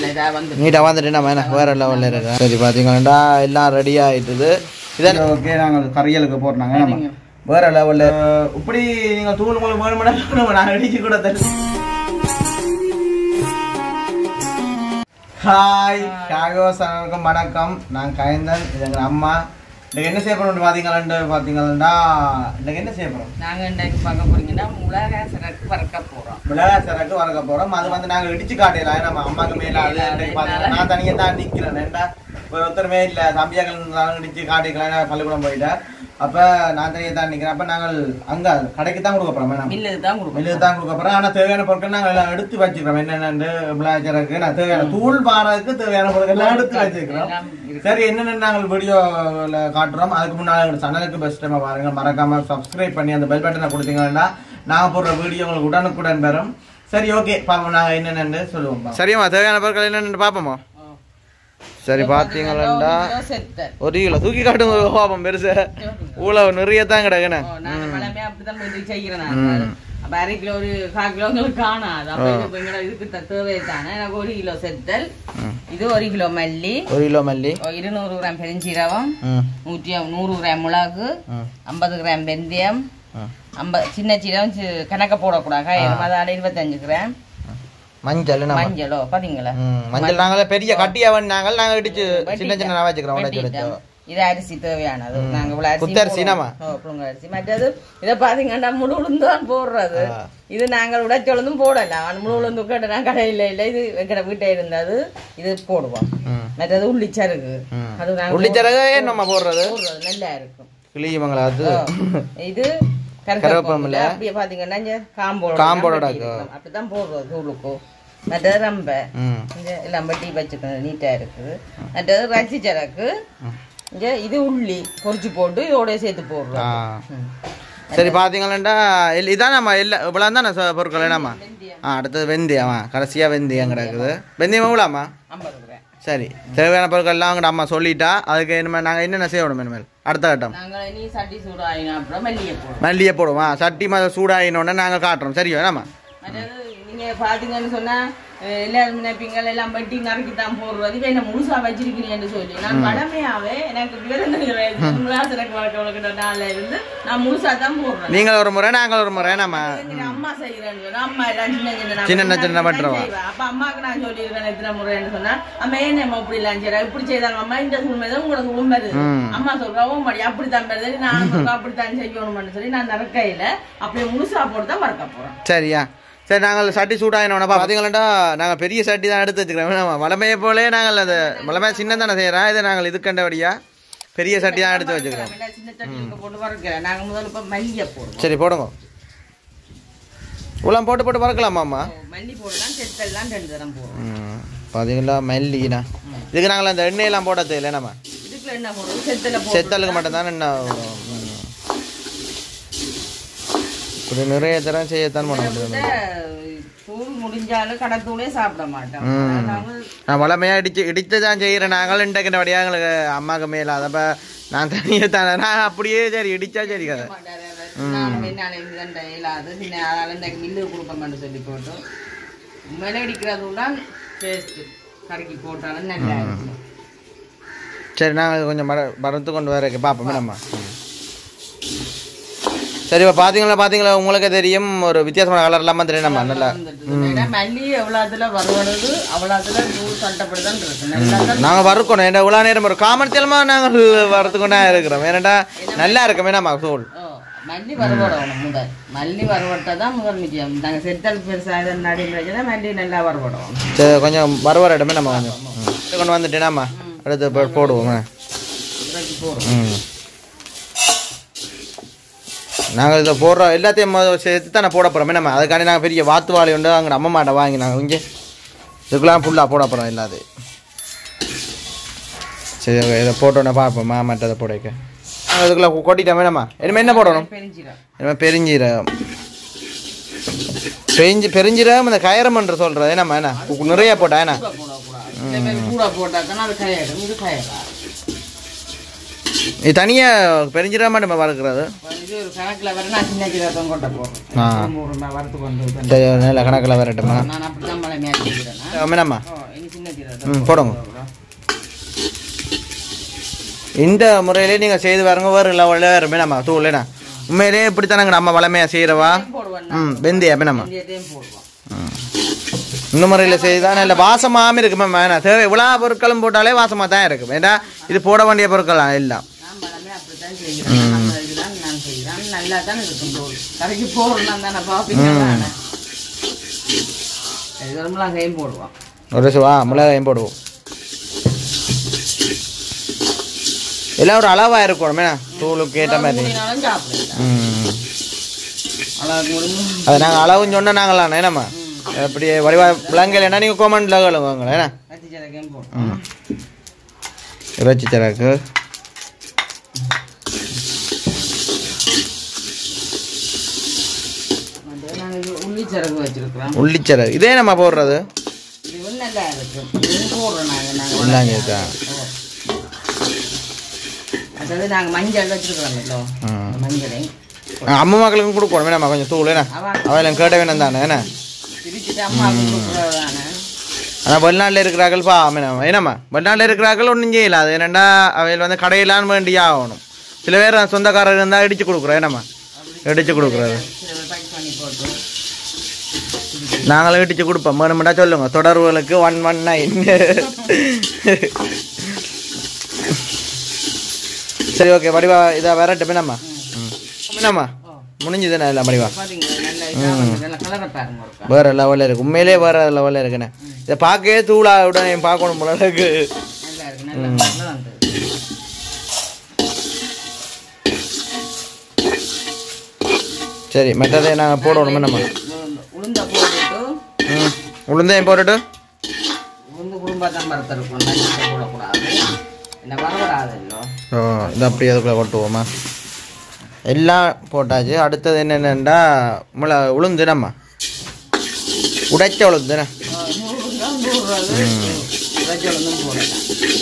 நல்ல இதா வந்து நீட்டாக வந்துட்டு நம்ம என்ன வேற லெவலில் இருக்கேன் சரி பார்த்தீங்கன்னா எல்லாம் ரெடி ஆயிட்டுது இதான் ஓகே நாங்கள் கரியலுக்கு போடுறாங்க நம்ம வேற லெவலில் இப்படி நீங்கள் தூள் மூலம் வேணுமென்னா நாங்கள் அடிச்சு கூட தருவோம் ஹாய் காகோசனருக்கும் வணக்கம் நான் கயந்தன் இது எங்கள் அம்மா இன்னைக்கு என்ன செய்ய போறோம் பார்த்தீங்களான்னு பார்த்தீங்கன்னா இன்னைக்கு என்ன செய்ய போறோம் நாங்க இன்றைக்கு பார்க்க போறீங்கன்னா மிளகா சரக்கு பறக்க போறோம் மிளகா சரக்கு வறக்க போறோம் அது வந்து நாங்க இடிச்சு காட்டிடலாம் நம்ம அம்மாக்கு மேல அது இன்னைக்கு பாத்தீங்கன்னா நான் தனியா தான் நிக்கிறேன் ஏன்டா ஒரு ஒருத்தருமே இல்ல தம்பியாக்கள் இடிச்சு காட்டிக்கலாம் பள்ளிக்கூடம் போயிட்டேன் அப்ப நான் தனியா தான் நிக்கிறேன் அப்ப நாங்கள் அங்க கடைக்கு தான் கொடுக்க போறோம் மேடம் மில்லுக்கு தான் கொடுக்கணும் வெளியே தான் கொடுக்க போறோம் ஆனா தேவையான பொருட்கள் நாங்கள் எல்லாம் எடுத்து வச்சுக்கிறோம் என்னென்னு மிளகா சரக்கு நான் தேவையான தூள் பாறதுக்கு தேவையான பொருட்கள் எல்லாம் எடுத்து வச்சுக்கிறோம் எல்லாம் இருக்கு. சரி என்னென்ன நாங்கள் வீடியோல காட்டுறோம் அதுக்கு முன்னாடி எங்க சேனலுக்கு பெஸ்ட் டைம் பாருங்க மறக்காம சப்ஸ்கிரைப் பண்ணி அந்த பெல் பட்டனை கொடுத்தீங்கன்னா நான் போடுற வீடியோ உங்களுக்கு உடனுக்குடன் வரும் சரி ஓகே பாப்போம் நாங்க என்னென்னு சொல்லுவோம் சரியாம்மா தேவையான பொருட்கள் என்னென்னு பாப்போமா சரி பாத்தீங்களா ஒரு கிலோ செத்தல் ஒரு கிலோ தூக்கி காட்டுங்க பாப்போம் பெருசு ஊழ நிறைய தான் கிடக்குண்ணே ஓ, நாங்க பழமே அப்படிதான் போய் செய்கிறேன் நான். அப்ப அரை கிலோ ஒரு கால் கிலோ உங்களுக்கு காணாது அப்ப இது இப்ப எங்கட இதுக்கு த- தேவை தானே எனக்கு ஒரு கிலோ செத்தல் இது ஒரு கிலோ மல்லி ஒரு கிலோ மல்லி ஓ, இருநூறு கிராம் பெருஞ்சீரகம் ம் நூற்றி நூறு கிராம் மிளகு ம் ஐம்பது கிராம் வெந்தயம் ம். ஐம்பது சின்ன சீரகம் சி- கணக்க போடக்கூடாது காயம் அதால இருபத்தஞ்சு கிராம் மஞ்சள் நம்ம மஞ்சளோ பாத்தீங்களா ம், மஞ்சள் நாங்களே பெரிய கட்டியா நாங்கள் நாங்க இடிச்சு சின்ன சின்ன வச்சுக்கிறோம் உடைச்சு வெட்டிட்டோம். வச்சோம் இது அரிசி தேவையானது நாங்க இவ்வளவு அரிசி குத்தரிசி போடுவோம். நாமா? ஓ, புழுங்க அரிசி மற்றது இதை பாத்தீங்கன்னா முழு உளுந்து தான் போடுறது ஆ. இது நாங்கள் உடைச்சொழுந்தும் போடலாம் முழு உளுந்து கேட்டனா கடையில இல்ல இது எங்கட வீட்டை இருந்தது இது போடுவோம் ம். மற்றது உள்ளிச்சருகு ம். அது நாங்க உள்ளிச்சரகே நம்ம போடுறது போடுறது நல்லா இருக்கும் கிளியமங்களா அது ஓ, இது கருவேப்பிலை. கருவேப்பிலை அப்படியே பாத்தீங்கன்னா இங்க காம்போட காம்போட வெட்டி இருக்கும். அப்படிதான் போடுறது தூளுக்கு மற்றது ரொம்ப ம் இங்க எல்லாம் வெட்டி வச்சுக்கணும் நீட்டா இருக்குது மற்றது ரச்சி சரக்கு இங்க இது உள்ளி பொரிச்சு போட்டு இதோட சேர்த்து ஆ போடுறோம் ம். சரி பார்த்தீங்களா இதான் நம்ம எல்லா இவ்வளோ தான் பொருட்கள் என்னம்மா ஆ அடுத்தது வெந்தயம் ஆ கடைசியாக வெந்தயம் கிடக்குது வெந்தயம் எவ்வளோம்மா ஐம்பது கிராம் சரி தேவையான பொருட்கள் எல்லாம் உங்கள்கிட்ட அம்மா சொல்லிட்டா அதுக்கு இனிமேல் நாங்கள் என்னென்ன செய்யணும் இனிமேல் அடுத்த கட்டம் நாங்கள் இனி சட்டி சூடாயினா அப்புறம் மல்லிகை போடுவோம் மல்லியை போடுவோம் ஆ, சட்டி மத சூடாயினோடனே நாங்கள் காட்டுறோம் சரியா என்னம்மா மற்றது நீங்க பாத்தீங்கன்னு சொன்னா அஹ், எல்லாரும் நினைப்பீங்கள் எல்லாம் வெட்டி நறுக்கி தான் போடுறது இப்ப என்ன முழுசா வச்சிருக்கிறீங்கன்னு சொல்லி நான் வடமையாவே எனக்கு விவரம் எனக்கு வழக்க நாள்ல இருந்து நான் முழுசா தான் போடுறேன் நீங்கள் ஒரு முறை நாங்கள் ஒரு முறை நம்ம எங்க அம்மா செய்யறேன்னு சொன்னா அம்மா எல்லாம் சின்ன சின்ன நான் சின்ன சின்ன நான் பண்றவா. செய்வேன். அப்ப அம்மாக்கு நான் சொல்லியிருக்கேன் எத்தனை முறைன்னு சொன்னா அம்மா ஏன் அம்மா இப்படி எல்லாம் செய்யறா இப்படி செய்தாங்க அம்மா இந்த உண்மை தான் உங்களுக்கு உண்மை வருது ம். அம்மா சொல்றவும் மடி அப்படித்தான் வருது நான் சொல்றேன் அப்படித்தான் செய்யணும்னு சொல்லி நான் நறுக்கையில அப்படியே முழுசா போட்டு தான் மறக்க போறேன் சரியா சரி நாங்கள் சட்டி சூடாயினோட பார்த்தீங்களாண்டா நாங்கள் பெரிய சட்டி தான் எடுத்து வச்சுக்கிறோம் நம்ம வளமையை போலே நாங்கள் அது வளமையை சின்ன தானே செய்கிறோம் இதை நாங்கள் இது கண்டபடியா பெரிய சட்டி தான் எடுத்து வச்சுக்கிறோம் எல்லாம் சின்ன சட்டிலுக்கு போட்டு வறுக்கிறேன் நாங்க முதல்ல இப்ப மல்லியை போடுவோம் சரி போடுங்க உலாம் போட்டு போட்டு வறுக்கலாமாம்மா மல்லி போடலாம் செத்தெல்லாம் ரெண்டு தரம் போடுவோம் ம் பார்த்தீங்களா மல்லினா இதுக்கு நாங்கள் அந்த எண்ணெயெல்லாம் போட தேவையில்லை நம்ம இதுக்குள்ள என்ன போடுவோம் செத்தல போடுவோம் செத்தலுக்கு மட்டும்தான் என்ன ம். இப்படி நிறைய தரம் செய்யத்தான் பண்ண முடியும் தூள் முடிஞ்சாலும் கடத்தூளே சாப்பிட மாட்டோம் ம். நாங்க நான் வளமையாக இடிச்சு இடித்து தான் செய்கிறேன் நாங்கள் இன்றைக்கு வழியாக எங்களுக்கு அம்மாவுக்கு மேலே அதப்போ நான் தனியாக தானே நான் அப்படியே சரி இடிச்சா சரி கதை மாட்டாரு அவர். நானும் என்னால இந்த ரெண்டு இயலாது சின்ன ஆளால இன்றைக்கு மில்லு கொடுப்போம்னு சொல்லி போட்டு உண்மையில அடிக்கிறதும் தான் டேஸ்ட் கறக்கி போட்டாலும் நல்லா இருக்கும் சரி நாங்கள் கொஞ்சம் மர மரத்து கொண்டு வர பார்ப்போம் நம்ம சரி இப்போ பார்த்தீங்களா பார்த்தீங்களா உங்களுக்கே தெரியும் ஒரு வித்தியாசமான கலர் இல்லாமல் தெரியும் நம்ம நல்லா வந்துட்டு. ஏன்னா மல்லி எவ்வளோத்துல வருவது அவ்வளோத்துல நூறு சட்டப்படிதான் இருக்கு நல்லா தான் நாங்கள் வறுக்கணும் ஏன்னா இவ்வளோ நேரம் ஒரு காமர்த்தியலமாக நாங்கள் வறுத்து கொண்டா இருக்கிறோம் ஏன்னாடா நல்லா இருக்குமே நம்ம சூழ் ஓ, மல்லி வறுபடணும் முதல் மல்லி வறுபட்டா தான் முதல் முக்கியம் நாங்கள் செத்தல் பெருசாக நடிக்கிறதுனா மல்லி நல்லா வறுபடணும் சரி கொஞ்சம் வறுவர இடமே நம்ம கொஞ்சம் ம். இது கொண்டு வந்துட்டேனாம்மா அடுத்து போ- போடுவோம் இறக்கி போடுறோம் ம் நாங்கள் இதை போடுறோம் எல்லாத்தையும் மொத சேர்த்து தானே போட போகிறோமே நம்ம அதுக்காண்டி நாங்கள் பெரிய வாத்து வாழை உண்டு அங்கே அம்மா மாட்டை வாங்கி நாங்கள் இங்கே இதுக்கெல்லாம் ஃபுல்லாக போட போகிறோம் எல்லாத்தையும் சரி okay, இதை போட்டோன்னே பார்ப்போம்மா மற்றதை போட வைக்க நாங்கள் இதுக்குள்ளே கொட்டிட்டோமே நம்ம இனிமேல் என்ன போடணும் பெருஞ்சீரம் இனிமேல் பெருஞ்சீரகம் பெருஞ்சி பெருஞ்சீரகம் இந்த கயரமன்ற சொல்கிறது நம்ம என்ன கு- நிறைய போட்டா என்ன கூட போடக்கூடாது சில பேர் கூட போட்டா தானே அது கரையாடும் இது கரையாடாது இது தனியாக பெருஞ்சீரகம் மட்டும் வறுக்கிறது இது ஒரு கணக்குல வர நான் சின்ன சீரகம் கொட்ட போடுறேன் ஆ. நூறு ரூபாய் வறுத்து கொண்டு வந்து. சரி நல்ல கணக்கில் வரட்டுமா நான் அப்படிதான் மழை மேலே செய்கிறேன் என்னம்மா ஓ இனி சின்ன சீரகம் ம் போடுங்க இந்த முறையிலே நீங்கள் செய்து பாருங்க வேறு லெவலில் வேறு நம்ம தூள்னா உண்மையிலேயே இப்படித்தானங்க நம்ம வளமையாக செய்கிறவா போடுவேன் ம் வெந்தய நம்ம வெந்தயத்தையும் போடுவோம் இந்த முறையில் செய்தால் நல்ல வாசமாகவும் இருக்கு மேம் வேணாம் தேவை இவ்வளோ பொருட்களும் போட்டாலே வாசமாக தான் இருக்கும் ஏன்னா இது போட வேண்டிய பொருட்கள் எல்லாம் நான் பழமே அப்படித்தான் செய்கிறேன் அந்த இதுதான் நான் செய்கிறேன் நல்லா தான் இருக்கும் தோல் கரைக்கு போடுறேன் தானே பார்ப்பீங்க தானே இது ஒரு மிளகாயும் போடுவோம் ஒரு சிவா மிளகாயும் போடுவோம் எல்லாம் ஒரு அளவாக இருக்கணும் என்ன தூளுக்கு ஏற்ற மாதிரி மூடினாலும் சாப்பிடலாம் ம் அழகு முடிஞ்சு அது நாங்கள் அளவுன்னு சொன்னால் நாங்களாம் என்னம்மா அப்படி வடிவா விலங்கல் என்ன நீங்கள் கோமெண்ட்டில் கேளுங்க என்ன கத்தி சிறக்கையும் போடுவோம் ம் இறைச்சி சரக்கு வந்து நாங்கள் உள்ளி சிறகு வச்சிருக்கிறோம் உள்ளிச்சரகு இதே நம்ம போடுறது இதுவும் நல்லா இருக்கும் இதுவும் போடுறோம் நாங்கள் நாங்கள் இல்லாங்க இருக்கா அதாவது நாங்கள் மஞ்சள் வச்சிருக்கிறோம்ல ம். மஞ்சளை அம்மா மக்களுக்கும் கொடுக்கணும் வேணாம்மா கொஞ்சம் தூள் என்ன அவன் கேட்ட வேணும் தானே என்ன பிரிச்சுட்டு அம்மாவுக்கு கொடுக்குறதானே ஆனால் வெளிநாட்டில் இருக்கிறார்கள் பா ஆமாம் என்னம்மா வெளிநாட்டில் இருக்கிறார்கள் ஒன்றும் செய்யல அது என்னென்னா அவையில் வந்து கடையிலான்னு வேண்டியே ஆகணும் சில பேர் சொந்தக்காரர் இருந்தால் இடிச்சு கொடுக்குறோம் என்னம்மா இடிச்சு கொடுக்குறது சில பேக் பண்ணி போட்டு நாங்களும் இடிச்சு கொடுப்போம் வேணுமெண்டா சொல்லுங்க தொடர்புகளுக்கு ஒன் ஒன் நைன் சரி ஓகே வடிவா இதை வரட்டும் என்னம்மா ம் என்னம்மா முடிஞ்சுதுண்ணா இல்லை வடிவா பார்த்தீங்களா நல்லா இதாக வந்து நல்லா கலரை பாருங்க ஒருக்கா வேற லெவலில் இருக்கு உண்மையிலே வேற லெவலில் இருக்குண்ணே இதை பார்க்கவே தூளா உடனே பார்க்கணும் போல இருக்கு நல்லா இருக்கு நல்லா நல்லா வந்தது சரி மெட்டதை நாங்கள் போடணும் நம்ம உளுந்த போட்டுட்டு ம் உளுந்தையும் போட்டுட்டு உளுந்து குடும்பத்தான் மரத்திருக்கும் நைட்டு போடக்கூடாது என்ன வரக்கூடாதுல்லோ ஓ இது அப்படி அதுக்குள்ளே கொட்டுவோமா எல்லாம் போட்டாச்சு அடுத்தது என்னென்னண்டா முளை உளுந்து நம்ம உடைச்ச உளுந்துண்ணே உளுந்தும் போடலாம்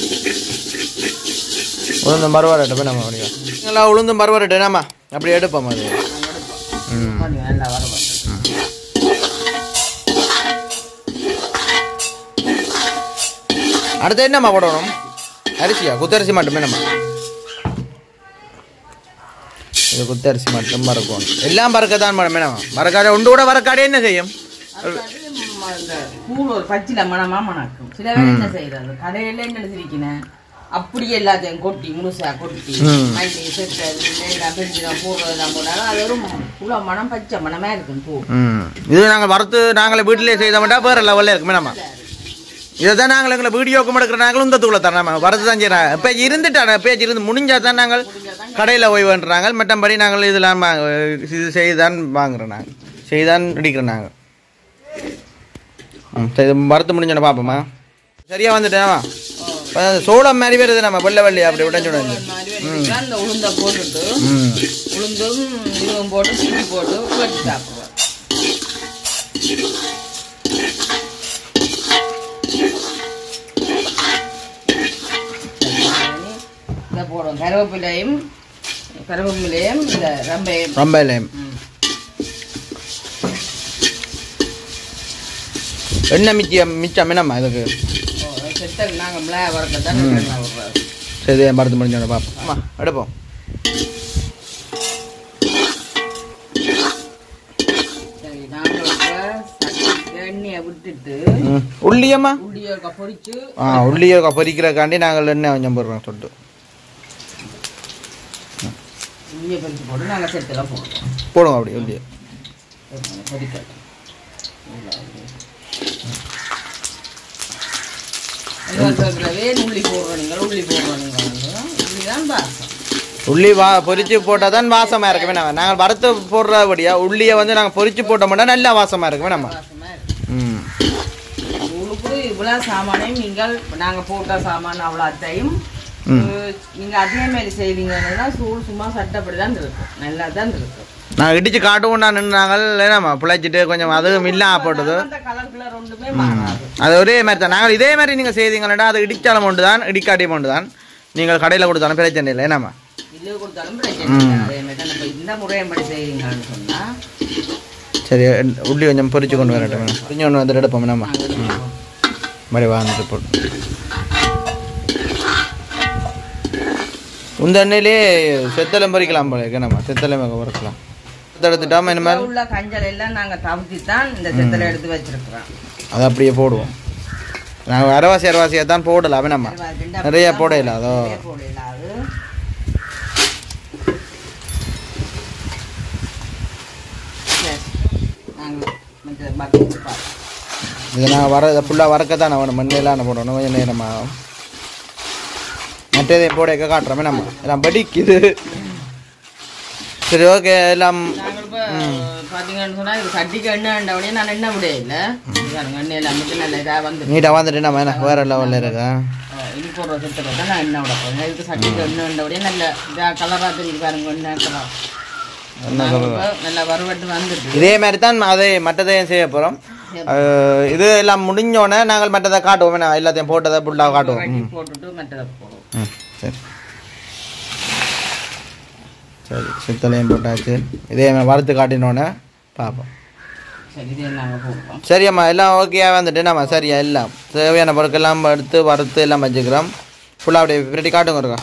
உளுந்தும் பருவாரட்டும் நம்ம அப்படியா எல்லாம் உளுந்தும் பருவாரட்டும் நம்ம அப்படி எடுப்போம் அது ம் கொஞ்சம் நல்லா வரணும் அடுத்து என்னம்மா போடணும் அரிசியா குத்தரிசி மட்டுமே நம்ம இது குத்தரிசி மட்டும் பறக்கணும் எல்லாம் பறக்கத்தான் மேடம் மேடம் பறக்காத உண்டு கூட வரக்காடே என்ன செய்யும் இந்த கூழ் ஒரு பச்சில மணமா மணக்கும் சில பேர் என்ன செய்யறது கடையில என்ன சிரிக்கினேன் அப்படியே எல்லாத்தையும் கொட்டி முழுசா கொட்டி ம். மல்லி செட்டல் எல்லாம் பெருஞ்சிரம் போடுறதெல்லாம் போனாலும் அது ஒரு இவ்வளோ மனம் பச்சை மனமா இருக்கும் பூ ம் இது நாங்கள் வறுத்து நாங்களே வீட்டிலே செய்தோம்டா வேறு லெவலில் இருக்கு மேடம் இதை தான் நாங்கள் எங்களை வீடியோக்கு எடுக்கிற நாங்களும் இந்த தூளை தரோம் நம்ம வரது தான் செய்யறாங்க இப்போ இருந்துட்டாங்க பேச்சு இருந்து முடிஞ்சா தான் நாங்கள் கடையில் போய் வேண்டுறாங்க மற்றபடி நாங்கள் இதெல்லாம் வாங்க- இது செய்தான் வாங்குறோம் நாங்கள் செய்தான் இடிக்கிறோம் நாங்கள் ம் சரி வறுத்து முடிஞ்சோன்னு பார்ப்போமா சரியா வந்துட்டேன் சோளம் மாதிரி வருது நம்ம வெள்ளை வெள்ளி அப்படி உடஞ்சு உடஞ்சு அந்த உளுந்த போட்டுட்டு ம் உளுந்தும் இதுவும் போட்டு சீட்டி போட்டு வச்சு சாப்பிடுவோம் இதை போடுவோம் கருவேப்பிலையும் கருவேப்பிலையும் இந்த ரம்பையும் ரொம்ப இல்லையும் ம். எண்ணெய் மிச்சம் மிச்சம் என்னம்மா இதுக்கு ஓ, செத்தல் நாங்கள் மிளகா வரக்க தான் விடுறது சரி மருந்து முடிஞ்சோட பார்ப்போம் ஆமா எடுப்போம் சரி நாங்கள் இப்போ சட்டி எண்ணெயை விட்டுட்டு ம் உள்ளியம்மா உள்ளியை பொரிச்சு ஆ உள்ளியை பொரிக்கிறக்காண்டி நாங்கள் எண்ணெய் கொஞ்சம் போடுறோம் சொட்டு உள்ளியை பொரிச்சு போட்டு நாங்கள் செத்தெல்லாம் போடுவோம் போடுவோம் அப்படி உள்ளியை பொரிக்கட்டும் சொல்கிறவே உள்ளி போடுறோம் நீங்கள் உள்ளி போடுறோம் நீங்கள் உள்ளி தான் பாசம் உள்ளி வா பொரிச்சு போட்டால் தான் வாசமாக இருக்கு வேணாம் நாங்கள் வறுத்து போடுறபடியா உள்ளியை வந்து நாங்கள் பொரிச்சு போட்டோம்னா நல்லா வாசமாக இருக்கு வேணாமா பாசமாக இருக்கு ம் உங்களுக்கு இவ்வளோ சாமானையும் நீங்கள் நாங்கள் போட்ட சாமான் அவ்வளோ அத்தையும் ம். நீங்கள் அதே மாதிரி செய்வீங்கன்னா சூடு சும்மா சட்டப்படி தான் இருக்கும் நல்லா தான் இருக்கும் நாங்கள் இடிச்சு காட்டுவோம் நான் நின்று நாங்கள் என்னம்மா பிழைச்சிட்டு கொஞ்சம் அதுவும் இல்லாம போட்டது அந்த கலர் கலர் ஒன்றுமே மாறாது அது ஒரே மாதிரி தான் நாங்கள் இதே மாதிரி நீங்கள் செய்தீங்களா அது இடிச்சாலும் ஒன்று தான் இடிக்காட்டியும் ஒன்று தான் நீங்கள் கடையில் கொடுத்தாலும் பிரச்சனை இல்லை என்னம்மா இல்லை கொடுத்தாலும் பிரச்சனை இல்லை அதே மாதிரி தான் நம்ம இந்த முறையம்படி செய்வீங்கன்னு சொன்னால் சரி உள்ளி கொஞ்சம் பொரிச்சு கொண்டு வரட்டும் கொஞ்சம் ஒன்று வந்துட்டு எடுப்போம் என்னம்மா மடி வாழ்ந்துட்டு போட்டு இந்த எண்ணெயிலே செத்தலம் பறிக்கலாம் போல இருக்கு நம்ம செத்தலம் பறிக்கலாம் எடுத்துட்டாம இனிமேல் உள்ள கஞ்சல் எல்லாம் நாங்க தவிர்த்து தான் இந்த செத்தலை எடுத்து வச்சிருக்கிறோம் அதை அப்படியே போடுவோம் நாங்கள் அரவாசி அரவாசியாக தான் போடலாம் நம்ம நிறைய போடையில அதோ நிறைய போடல அது சரி நாங்க மற்ற பக்கெட் பார்ப்போம் இது நான் வர ஃபுல்லாக வரக்கத்தான் வேணும் மண்ணிலாம் போடணும் கொஞ்சம் நேரமாக மற்றதையும் போட வைக்க காட்டுறோமே நம்ம எல்லாம் படிக்குது சரி ஓகே எல்லாம் நாங்கள் இப்போ பார்த்தீங்கன்னு சொன்னா இது சட்டிக்கு எண்ணெய் உடனே நான் எண்ணெய் விட இல்லை எண்ணெய் எல்லாம் மட்டும் நல்ல இதாக வந்து நீட்டாக வந்துட்டு நம்ம என்ன வேறு லெவலில் இருக்கா இது போடுற சுத்தத்தை தான் நான் எண்ணெய் விட போகிறேன் இதுக்கு சட்டிக்கு எண்ணெய் உண்ட உடனே நல்ல இதாக கலராக தெரிஞ்சு பாருங்க எண்ணெய் கலர் நல்லா வறுவட்டு வந்துட்டு இதே மாதிரி தான் அதை மற்றதையும் செய்ய போகிறோம் இது எல்லாம் முடிஞ்சோடனே நாங்கள் மற்றதை காட்டுவோம் என்ன எல்லாத்தையும் போட்டதை ஃபுல்லாக காட்டுவோம் ம் போட்டுட்டு மற்றதை போடுவோம் ம் சரி சரி சித்தலையும் போட்டாச்சு இதே மாதிரி வறுத்து காட்டினோடனே பார்ப்போம் சரி இதே நாங்கள் போடுவோம் சரி அம்மா எல்லாம் ஓகேயா வந்துட்டு நம்ம சரியா எல்லாம் தேவையான பொருட்கள்லாம் எடுத்து வறுத்து எல்லாம் வச்சுக்கிறோம் ஃபுல்லாக அப்படியே ரெடி காட்டுங்க இருக்கா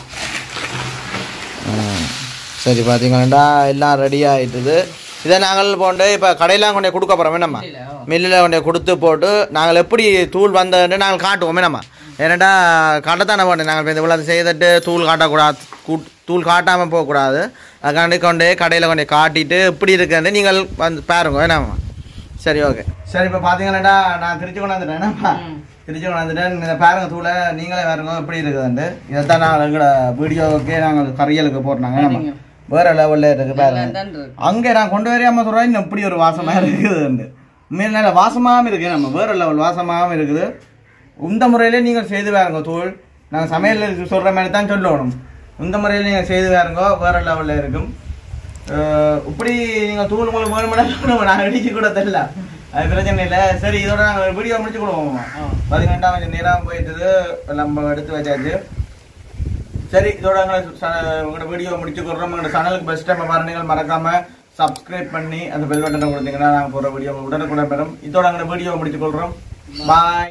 ம். சரி பார்த்தீங்கன்னா எல்லாம் ரெடி ஆகிட்டுது இதை நாங்கள் போண்டு இப்போ கடையெல்லாம் கொண்டு போய் கொடுக்க போகிறோம் என்னம்மா இல்ல, ஓ. மில்லில் கொண்டு போய் கொடுத்து போட்டு நாங்கள் எப்படி தூள் வந்ததுன்னு நாங்கள் காட்டுவோம் என்னம்மா ஏன்னாடா காட்டத்தானே போட்டேன் நாங்கள் இப்போ இந்த இவ்வளோ செய்துட்டு தூள் காட்டக்கூடாது கூ- தூள் காட்டாமல் போகக்கூடாது அதுக்காண்டி கொண்டு போய் கடையில் கொண்டு போய் காட்டிட்டு எப்படி இருக்குன்னு நீங்கள் வந்து பாருங்க என்னம்மா சரி ஓகே சரி இப்போ பார்த்தீங்கன்னாடா நான் திருச்சி கொண்டாந்துட்டேன் என்னம்மா ம். திருச்சி கொண்டாந்துட்டேன் இந்த பாருங்க தூளை நீங்களே பாருங்க எப்படி இருக்குதுன்ட்டு இதைத்தான் நாங்கள் எங்களோட வீடியோவுக்கே நாங்கள் கரியலுக்கு போடுறாங்க என்னம்மா சரிங்க. வேற லெவலில் இருக்கு பாருங்க நல்லா தான் இருக்கு அங்கே நான் கொண்டு வரையாம சொல்கிறேன் இன்னும் இப்படி ஒரு வாசமாக இருக்குதுன்ட்டு உண்மையில நல்ல வாசமாகவும் இருக்கு நம்ம வேற லெவல் வாசமாகவும் இருக்குது இந்த முறையிலே நீங்கள் செய்து பாருங்க தூள் நாங்கள் சமையல் சொல்கிற மாதிரி தான் சொல்லணும் இந்த முறையில் நீங்கள் செய்து பாருங்க வேற லெவலில் இருக்கும் அஹ் இப்படி நீங்கள் தூள் உங்களுக்கு வேணுமென்னா நாங்கள் அடிச்சு கூட தெரியல அது பிரச்சனை இல்லை சரி இதோட நாங்கள் வீடியோ முடிச்சு கொடுவோம் ஆ. பதினெட்டாம் கொஞ்சம் நேரம் போயிட்டது நம்ம எடுத்து வச்சாச்சு சரி இதோட எங்களை ச- உங்களோட வீடியோ முடிச்சு கொடுறோம் உங்களோட சேனலுக்கு பெஸ்ட் டைம் பாருங்கள் மறக்காம சப்ஸ்கிரைப் பண்ணி அந்த பெல் பட்டனை கொடுத்தீங்கன்னா நாங்கள் போகிற வீடியோ உடனுக்குடன் பெறும் இதோட எங்களோட வீடியோ முடிச்சு கொள்கிறோம் பாய்